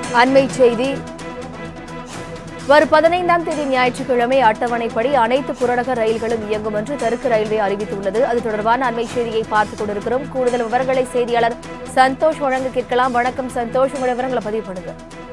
அண்மை செய்தி வரும் பதினைந்தாம் தேதி ஞாயிற்றுக்கிழமை அட்டவணைப்படி அனைத்து புறநகர் ரயில்களும் இயங்கும் என்று தெற்கு ரயில்வே அறிவித்துள்ளது அது தொடர்பான அண்மை செய்தியை பார்த்துக் கொண்டிருக்கிறோம் கூடுதல் விவரங்களை செய்தியாளர் சந்தோஷ் வழங்க கேட்கலாம் வணக்கம் சந்தோஷ் உங்களுடைய விவரங்களை பதிவு பண்ணுங்க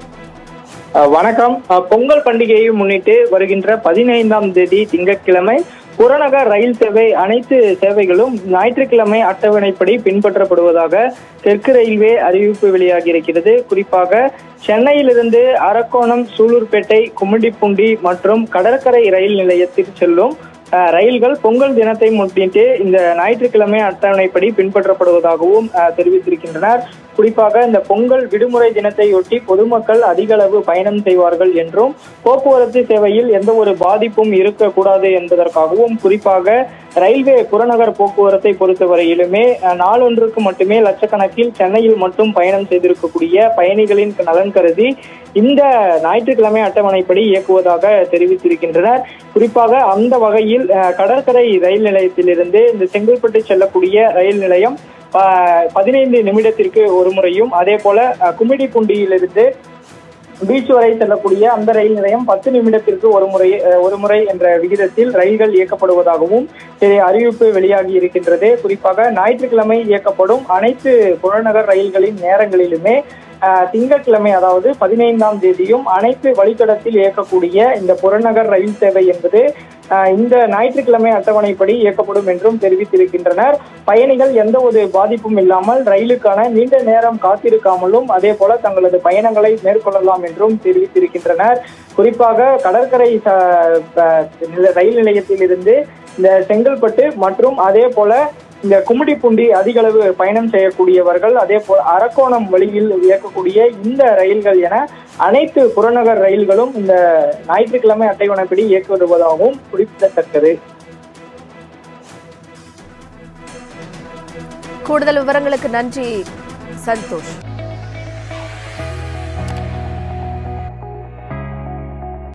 அஹ் வணக்கம் அஹ் பொங்கல் பண்டிகையை முன்னிட்டு வருகின்ற பதினைந்தாம் தேதி திங்கட்கிழமை புறநகர் ரயில் சேவை அனைத்து சேவைகளும் ஞாயிற்றுக்கிழமை அட்டவணைப்படி பின்பற்றப்படுவதாக தெற்கு ரயில்வே அறிவிப்பு வெளியாகி இருக்கிறது குறிப்பாக சென்னையிலிருந்து அரக்கோணம் சூலூர்பேட்டை கும்மிடிப்பூண்டி மற்றும் கடற்கரை ரயில் நிலையத்திற்கு செல்லும் அஹ், ரயில்கள் பொங்கல் தினத்தை முன்னிட்டு இந்த ஞாயிற்றுக்கிழமை அட்டவணைப்படி பின்பற்றப்படுவதாகவும் அஹ், தெரிவித்திருக்கின்றனர் குறிப்பாக இந்த பொங்கல் விடுமுறை தினத்தையொட்டி பொதுமக்கள் அதிக அளவு பயணம் செய்வார்கள் என்றும் போக்குவரத்து சேவையில் எந்த ஒரு பாதிப்பும் இருக்கக்கூடாது என்பதற்காகவும் குறிப்பாக ரயில்வே புறநகர் போக்குவரத்தை பொறுத்தவரையிலுமே அஹ், நாளொன்றுக்கு மட்டுமே லட்சக்கணக்கில் சென்னையில் மட்டும் பயணம் செய்திருக்கக்கூடிய பயணிகளின் நலன் கருதி இந்த ஞாயிற்றுக்கிழமை அட்டவணைப்படி இயக்குவதாக தெரிவித்திருக்கின்றனர் குறிப்பாக அந்த வகையில் அஹ், கடற்கரை ரயில் நிலையத்திலிருந்து இந்த செங்கல்பட்டு செல்லக்கூடிய ரயில் நிலையம் ப- பதினைந்து நிமிடத்திற்கு ஒரு முறையும் அதே போல அஹ், கும்மிடிப்பூண்டியிலிருந்து பீச் வரை செல்லக்கூடிய அந்த ரயில் நிலையம் பத்து நிமிடத்திற்கு ஒரு முறை அஹ், ஒரு முறை என்ற விகிதத்தில் ரயில்கள் இயக்கப்படுவதாகவும் இது அறிவிப்பு வெளியாகி இருக்கின்றது குறிப்பாக ஞாயிற்றுக்கிழமை இயக்கப்படும் அனைத்து புறநகர் ரயில்களின் நேரங்களிலுமே அஹ், திங்கட்கிழமை அதாவது பதினைந்தாம் தேதியும் அனைத்து வழித்தடத்தில் இயக்கக்கூடிய இந்த புறநகர் ரயில் சேவை என்பது அஹ், இந்த ஞாயிற்றுக்கிழமை அட்டவணைப்படி இயக்கப்படும் என்றும் தெரிவித்திருக்கின்றனர் பயணிகள் எந்த ஒரு பாதிப்பும் இல்லாமல் ரயிலுக்கான நீண்ட நேரம் காத்திருக்காமலும் அதே போல தங்களது பயணங்களை மேற்கொள்ளலாம் என்றும் தெரிவித்திருக்கின்றனர் குறிப்பாக கடற்கரை ச- ப- நில- ரயில் நிலையத்திலிருந்து இந்த செங்கல்பட்டு மற்றும் அதே போல இந்த கும்மிடிப்பூண்டி அதிக அளவு பயணம் செய்யக்கூடியவர்கள் அதே போல் அரக்கோணம் வழியில் இயக்கக்கூடிய இந்த ரயில்கள் என அனைத்து புறநகர் ரயில்களும் இந்த ஞாயிற்றுக்கிழமை அட்டவணைப்படி இயக்கப்படுவதாகவும் குறிப்பிடத்தக்கது கூடுதல் விவரங்களுக்கு நன்றி சந்தோஷ்